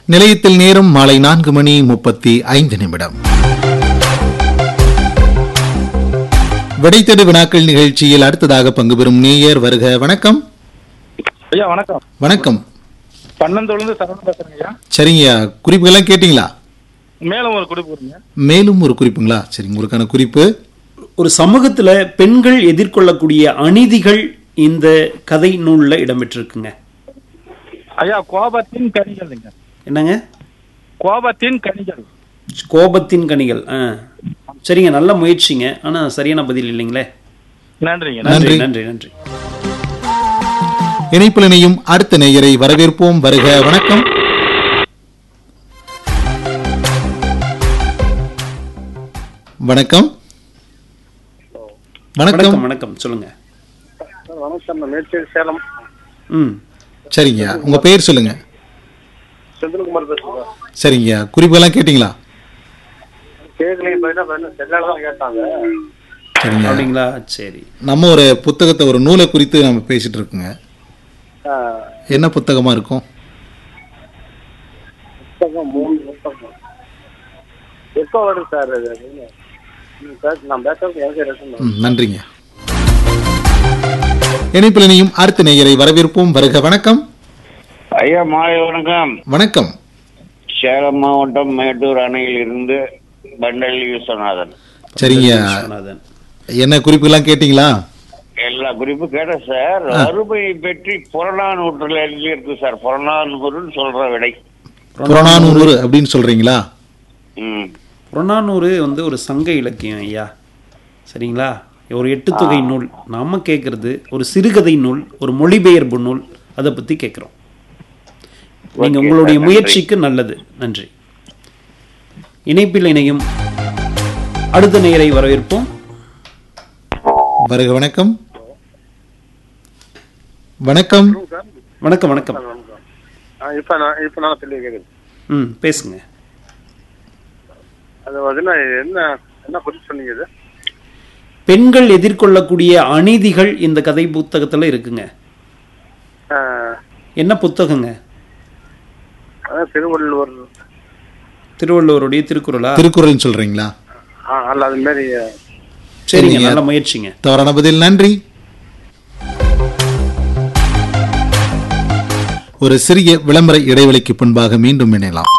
நிலையத்தில் நேரம் மாலை நான்கு மணி முப்பத்தி ஐந்து நிமிடம் விடைத்தெடு வினாக்கள் நிகழ்ச்சியில் அடுத்ததாக பங்கு பெறும் நேயர் வருக வணக்கம் ஐயா வணக்கம் வணக்கம் பன்னந்தோலேருந்து சரவணன் பேசுறேங்க ஐயா சரிங்கய்யா குறிப்புகள்லாம் கேட்டிங்களா மேலும் ஒரு குறிப்பு வருங்க மேலும் ஒரு குறிப்புங்களா சரிங்க உங்களுக்கான குறிப்பு ஒரு சமூகத்துல பெண்கள் எதிர்கொள்ளக்கூடிய அநீதிகள் இந்த கதை நூல்ல இடம்பெற்றிருக்குங்க ஐயா கோபத்தின் கனிகள்ங்க என்னங்க கோபத்தின் கனிகள் கோபத்தின் கனிகள் ஆ சரிங்க நல்ல முயற்சிங்க ஆனா சரியான பதில் இல்லைங்களே நன்றிங்க நன்றி நன்றி. நன்றி நன்றி இணைப்பில் இணையும் அடுத்த நேயரை வரவேற்போம் வருக வணக்கம் வணக்கம் வணக்கம் வணக்கம் வணக்கம் சொல்லுங்க வணக்கம் நான் மேச்சேரி சேலம் ம் சரிங்க உங்க பேர் சொல்லுங்க செந்தில்குமார் பேசுறேன் சரிங்க குறிப்புகள்லாம் கேட்டிங்களா கேட்கலையும் போயிட்டா என்ன செல்லால தான் கேட்டாங்க சரிங்க அப்படிங்களா சரி நம்ம ஒரு புத்தகத்தை ஒரு நூலை குறித்து நம்ம பேசிட்டு இருக்கோங்க ஆ, என்ன புத்தகமா இருக்கும் புத்தகம் மூணு புத்தகம் எப்போ வருது சார் இது ம், பேச- நான் பேசுறது எனக்கு ரசம் ம், நன்றிங்க இணைப்பில் இணையும் அடுத்த நேயரை வரவேற்போம் வருக வணக்கம் ஐயா மாலை வணக்கம் வணக்கம் சேலம் மாவட்டம் மேட்டூர் அணையில் இருந்து பண்டல் விஸ்வநாதன் சரிங்க விஸ்வநாதன் என்ன குறிப்புகள்லாம் கேட்டிங்களா எல்லா குறிப்பும் கேட்டேன் சார் வறுமையை பற்றி புறநானூற்றில் எழுதி இருக்கு சார் புறநானூறுன்னு சொல்ற விடை புறநானூறு அப்படின்னு சொல்றீங்களா ம் புறநானூறு வந்து ஒரு சங்க இலக்கியம் ஐயா சரிங்களா ஒரு எட்டு தொகை நூல் நாம கேட்கறது ஒரு சிறுகதை நூல் ஒரு மொழிபெயர்ப்பு நூல் அதை பத்தி கேட்குறோம் நீங்க Okay, உங்களுடைய sir, நன்றி. முயற்சிக்கு நல்லது நன்றி இணைப்பில் இணையும் அடுத்த நேயரை வரவேற்போம் வருக வணக்கம் வணக்கம் வணக்கம் வணக்கம் ஆ, இப்ப நான் இப்ப நான் தெளிவு கேக்குது ம் பேசுங்க அது வந்து நான் என்ன என்ன குறிப்பு சொன்னீங்க இது பெண்கள் எதிர்கொள்ளக்கூடிய அநீதிகள் இந்த கதை புத்தகத்துல இருக்குங்க ஆ, என்ன புத்தகங்க அதான் திருவள்ளுவர் திருவள்ளுவருடைய திருக்குறளா திருக்குறள்னு சொல்றீங்களா ஆ, அல்ல அது மாதிரி சரிங்க சரிங்க. நல்ல முயற்சிங்க தவறான பதில் நன்றி ஒரு சிறிய விளம்பர இடைவெளிக்கு பின்பாக மீண்டும் இணையலாம்